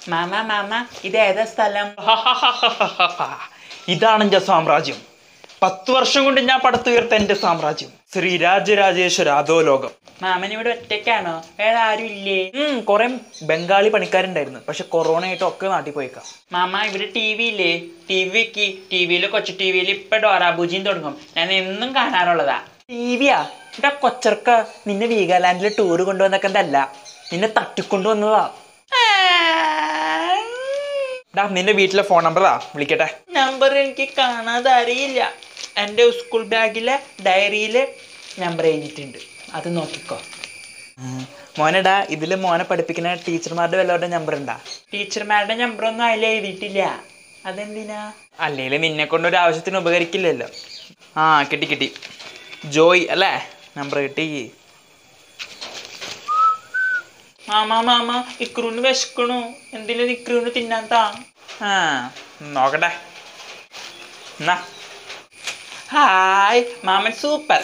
Mama mama ഇത് ഏതാ സ്ഥലം ഇതാണ് എന്റെ സാമ്രാജ്യം പത്ത് വർഷം കൊണ്ട് ഞാൻ പടുത്തുയർത്ത എന്റെ സാമ്രാജ്യം ശ്രീ രാജരാജേശ്വര അധോലോകം മാമൻ ഇവിടെ ഒറ്റയ്ക്കാണോ വേറെ ആരും ഇല്ലേ ഉം കുറെ ബംഗാളി പണിക്കാരുണ്ടായിരുന്നു പക്ഷെ കൊറോണ ആയിട്ട് ഒക്കെ നാട്ടിൽ പോയേക്കാം മാമ ഇവിടെ ടി വി ഇല്ലേ ടി വിക്ക് ടി വിയിൽ കൊച്ചു ടി വിയിൽ ഇപ്പൊ ഡോറാബുജിയും തുടങ്ങും ഞാൻ എന്നും കാണാറുള്ളതാ ടി വിയാ ഇവിടെ കൊച്ചർക്ക നിന്നെ വീഗാലാൻഡിൽ ടൂർ കൊണ്ടുവന്നൊക്കെന്തല്ല നിന്നെ തട്ടിക്കൊണ്ടുവന്നതാ ഡാ നിന്റെ വീട്ടിലെ ഫോൺ നമ്പറാ വിളിക്കട്ടെ നമ്പർ എനിക്ക് കാണാതെ അറിയില്ല എൻ്റെ സ്കൂൾ ബാഗിലെ ഡയറിയിലെ നമ്പർ എഴുതിയിട്ടുണ്ട് അത് നോക്കിക്കോ മോനെടാ ഇതില് മോനെ പഠിപ്പിക്കുന്ന ടീച്ചർമാരുടെ വല്ലവരുടെ നമ്പർ ഉണ്ടാ ടീച്ചർമാരുടെ നമ്പറൊന്നും അതിൽ എഴുതിയിട്ടില്ല അതെന്തിനാ അല്ലെങ്കിൽ നിന്നെ കൊണ്ട് ഒരു ആവശ്യത്തിന് ഉപകരിക്കില്ലല്ലോ ആ കിട്ടി കിട്ടി ജോയ് അല്ലേ നമ്പർ കിട്ടി മാമ മാമ ഇക്രൂന് വിശക്കണു എന്തിനും ഇക്രൂന് തിന്നാൻ താ ആ നോക്കട്ടെ എന്നാ ഹായ് മാമൻ സൂപ്പർ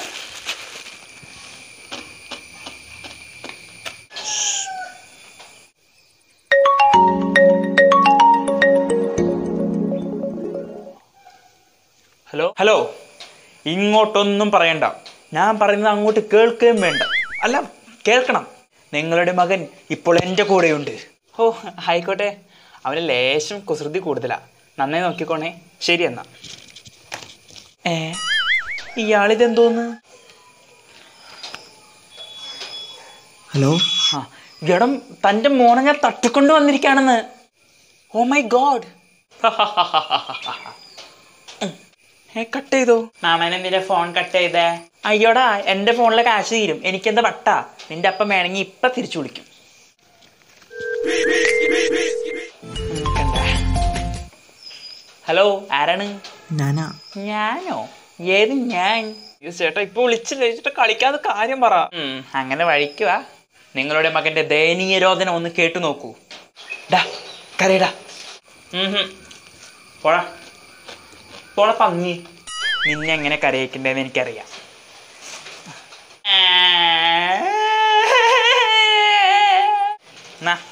ഹലോ ഹലോ ഇങ്ങോട്ടൊന്നും പറയണ്ട ഞാൻ പറയുന്നത് അങ്ങോട്ട് കേൾക്കുകയും വേണ്ട അല്ല കേൾക്കണം നിങ്ങളുടെ മകൻ ഇപ്പോൾ എൻ്റെ കൂടെയുണ്ട് ഓ ആയിക്കോട്ടെ അവന് ലേശം കുസൃതി കൂടുതലാ നന്നായി നോക്കിക്കോണേ ശരി എന്നാ ഏ ഇയാളിതെന്തോന്ന് ഹലോ ആ ജഡം തൻ്റെ മോനെ ഞാൻ തട്ടിക്കൊണ്ട് വന്നിരിക്കുകയാണെന്ന് ഓ മൈ ഗോഡ് ഏ കട്ട് ചെയ്തോ മാമൻ എന്തിനാ ഫോൺ കട്ട് ചെയ്തേ അയ്യോടാ എൻ്റെ ഫോണിലെ കാശ് തീരും എനിക്കെന്താ വട്ടാ നിന്റെ അപ്പം വേണമെങ്കിൽ ഇപ്പൊ തിരിച്ചു വിളിക്കും ഉം, കണ്ടേ. ഹലോ ആരാണ് ഞാനാ ഞാനോ ഏത് ഞാൻ അയ്യോ ചേട്ടാ ഇപ്പൊ വിളിച്ചില്ല ചേട്ടാ കളിക്കാതെ കാര്യം പറ ഉം, അങ്ങനെ വഴിക്കുക നിങ്ങളുടെ മകന്റെ ദയനീയ രോദന ഒന്ന് കേട്ടു നോക്കൂ ഡാ കരയടാ ഉം ഹും. പോടാ പോടാ പന്നി നിന്നെ എങ്ങനെ കരയിക്കണ്ടേന്ന് എനിക്കറിയാം നാ.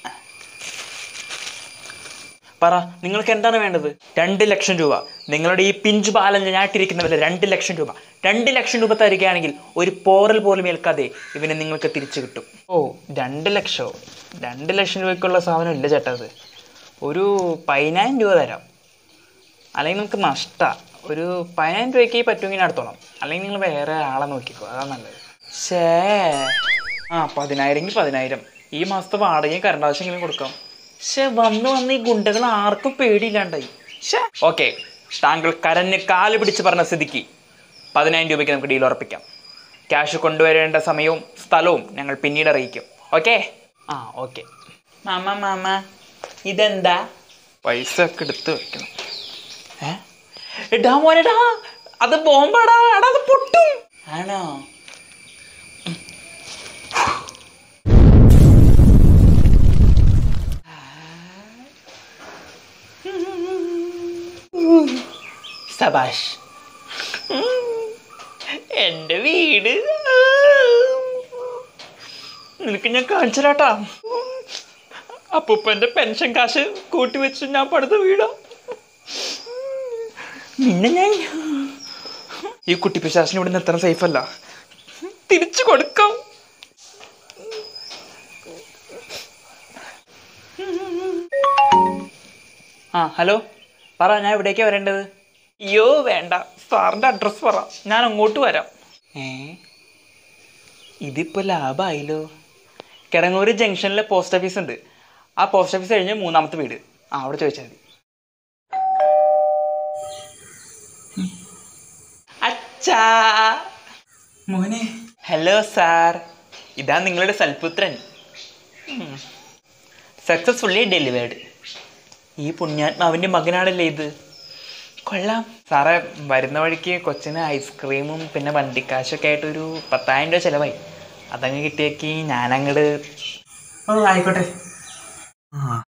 പറ നിങ്ങൾക്ക് എന്താണ് വേണ്ടത് രണ്ട് ലക്ഷം രൂപ നിങ്ങളുടെ ഈ പിഞ്ചു പാലം ഞാട്ടിരിക്കുന്നവരെ രണ്ട് ലക്ഷം രൂപ രണ്ട് ലക്ഷം രൂപ തരികയാണെങ്കിൽ ഒരു പോറൽ പോലും ഏൽക്കാതെ ഇവനെ നിങ്ങൾക്ക് തിരിച്ചു കിട്ടും ഓ രണ്ട് ലക്ഷോ രണ്ട് ലക്ഷം രൂപയ്ക്കുള്ള സാധനം ഇല്ല ചേട്ടാ അത് ഒരു പതിനായിരം രൂപ തരാം അല്ലെങ്കിൽ നമുക്ക് നഷ്ട ഒരു പതിനായിരം രൂപയ്ക്ക് പറ്റുമെങ്കിൽ അടുത്തോളം അല്ലെങ്കിൽ നിങ്ങൾ വേറെ ആളെ നോക്കിക്കോ അതാ നല്ലത് ഷേ ആ പതിനായിരമെങ്കിൽ പതിനായിരം ഈ മാസത്തെ വാടകയും കറണ്ട് ആവശ്യമെങ്കിലും കൊടുക്കാം പക്ഷെ വന്ന് വന്ന് ഈ ഗുണ്ടകൾ ആർക്കും പേടിയില്ലാണ്ടായി ഷേ ഓക്കെ താങ്കൾ കരഞ്ഞ് കാല് പിടിച്ച് പറഞ്ഞ സ്ഥിതിക്ക് പതിനായിരം രൂപയ്ക്ക് നമുക്ക് ഡീൽ ഉറപ്പിക്കാം ക്യാഷ് കൊണ്ടുവരേണ്ട സമയവും സ്ഥലവും ഞങ്ങൾ പിന്നീട് അറിയിക്കും ഓക്കെ ആ ഓക്കെ മാമ മാമ ഇതെന്താ പൈസ ഒക്കെ എടുത്ത് വെക്കണം ഏ എടാ മോനെടാ അത് ബോംബാടാ എടാ അത് പൊട്ടും ആണോ സബാഷ് എൻ്റെ വീട് നിനക്ക് ഞാൻ കാണിച്ചു തരാട്ടാ അപ്പൂപ്പൻ്റെ പെൻഷൻ കാശ് കൂട്ടി വെച്ച് ഞാൻ പടുത്ത വീടാ നിന്നെ ഞാൻ ഈ കുട്ടി പിശാസിന് ഇവിടെ നിർത്തണം സേഫ് അല്ല തിരിച്ചു കൊടുക്കാം ആ ഹലോ പറ ഞാൻ എവിടേക്കാ വരേണ്ടത് അയ്യോ വേണ്ട സാറിൻ്റെ അഡ്രസ്സ് പറ ഞാൻ അങ്ങോട്ട് വരാം ഏ ഇതിപ്പോൾ ലാഭമായില്ലോ കിടങ്ങൂർ ജംഗ്ഷനിലെ പോസ്റ്റ് ഓഫീസ് ഉണ്ട് ആ പോസ്റ്റ് ഓഫീസ് കഴിഞ്ഞ് മൂന്നാമത്തെ വീട് ആ അവിടെ ചോദിച്ചാൽ മതി അച്ഛാ മോനെ ഹലോ സാർ ഇതാ നിങ്ങളുടെ സൽപുത്രൻ സക്സസ്ഫുള്ളി ഡെലിവേർഡ് ഈ പുണ്യാത്മാവിൻ്റെ മകനാണല്ലേ ഇത് കൊള്ളാം സാറേ വരുന്ന വഴിക്ക് കൊച്ചിന് ഐസ്ക്രീമും പിന്നെ വണ്ടിക്കാശൊക്കെ ആയിട്ട് ഒരു പത്തായിരം രൂപ ചിലവായി അതങ്ങ് കിട്ടിയേക്ക് ഞാനങ്ങട് ഓ ആയിക്കോട്ടെ ആ